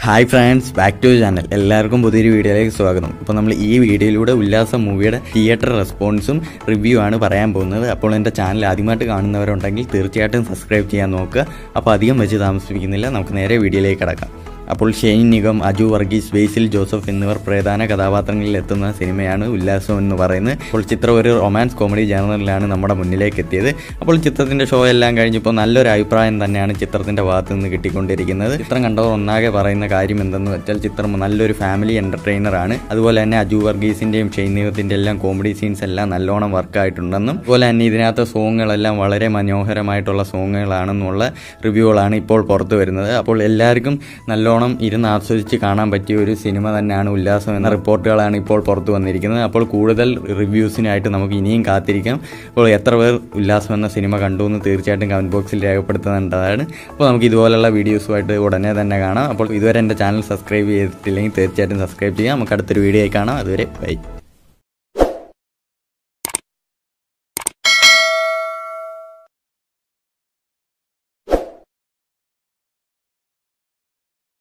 hi friends back to channel എല്ലാവർക്കും പുതിയൊരു വീഡിയോയിലേക്ക് സ്വാഗതം അപ്പോൾ നമ്മൾ ഈ വീഡിയോയിലൂടെ ഉല്ലാസം മൂവിയുടെ തിയേറ്റർ റെസ്പോൺസും റിവ്യൂ ആണ് പറയാൻ പോകുന്നത് അപ്പോൾ എൻ്റെ ചാനൽ ആദ്യമായിട്ട് കാണുന്നവരുണ്ടെങ്കിൽ തീർച്ചയായിട്ടും സബ്സ്ക്രൈബ് ചെയ്യാൻ നോക്കുക അപ്പോൾ അധികം വെച്ച് താമസിപ്പിക്കുന്നില്ല നമുക്ക് നേരെ വീഡിയോയിലേക്ക് കിടക്കാം അപ്പോൾ ഷെയ്ൻ നിഗം അജു വർഗീസ് ബേസിൽ ജോസഫ് എന്നിവർ പ്രധാന കഥാപാത്രങ്ങളിൽ എത്തുന്ന സിനിമയാണ് ഉല്ലാസം എന്ന് പറയുന്നത് അപ്പോൾ ചിത്രം ഒരു റൊമാൻസ് കോമഡി ജേണലിലാണ് നമ്മുടെ മുന്നിലേക്ക് എത്തിയത് അപ്പോൾ ചിത്രത്തിന്റെ ഷോ എല്ലാം കഴിഞ്ഞപ്പോൾ നല്ലൊരു അഭിപ്രായം തന്നെയാണ് ചിത്രത്തിന്റെ ഭാഗത്ത് നിന്ന് കിട്ടിക്കൊണ്ടിരിക്കുന്നത് ചിത്രം കണ്ടവർ ഒന്നാകെ പറയുന്ന കാര്യം എന്തെന്ന് വെച്ചാൽ ചിത്രം നല്ലൊരു ഫാമിലി എന്റർടൈനർ ആണ് അതുപോലെ തന്നെ അജു വർഗീസിന്റെയും ഷെയ്ൻ നിഗത്തിന്റെ എല്ലാം കോമഡി സീൻസ് എല്ലാം നല്ലോണം വർക്ക് ആയിട്ടുണ്ടെന്നും അതുപോലെ തന്നെ ഇതിനകത്ത് സോങ്ങുകളെല്ലാം വളരെ മനോഹരമായിട്ടുള്ള സോങ്ങുകളാണെന്നുള്ള റിവ്യൂകളാണ് ഇപ്പോൾ പുറത്തു വരുന്നത് അപ്പോൾ എല്ലാവർക്കും നല്ലോണം ഇരുന്ന് ആസ്വദിച്ച് കാണാൻ പറ്റിയ ഒരു സിനിമ തന്നെയാണ് ഉല്ലാസം എന്ന റിപ്പോർട്ടുകളാണ് ഇപ്പോൾ പുറത്തു വന്നിരിക്കുന്നത് അപ്പോൾ കൂടുതൽ റിവ്യൂസിനായിട്ട് നമുക്ക് ഇനിയും കാത്തിരിക്കാം അപ്പോൾ എത്ര പേർ ഉല്ലാസം എന്ന സിനിമ കണ്ടു എന്ന് തീർച്ചയായിട്ടും കമൻറ്റ് ബോക്സിൽ രേഖപ്പെടുത്തുന്നുണ്ടാണ് അപ്പോൾ നമുക്ക് ഇതുപോലുള്ള വീഡിയോസുമായിട്ട് ഉടനെ തന്നെ കാണാം അപ്പോൾ ഇതുവരെ എൻ്റെ ചാനൽ സബ്സ്ക്രൈബ് ചെയ്തിട്ടില്ലെങ്കിൽ തീർച്ചയായിട്ടും സബ്സ്ക്രൈബ് ചെയ്യാം നമുക്ക് അടുത്തൊരു വീഡിയോ കാണാം അതുവരെ ബൈ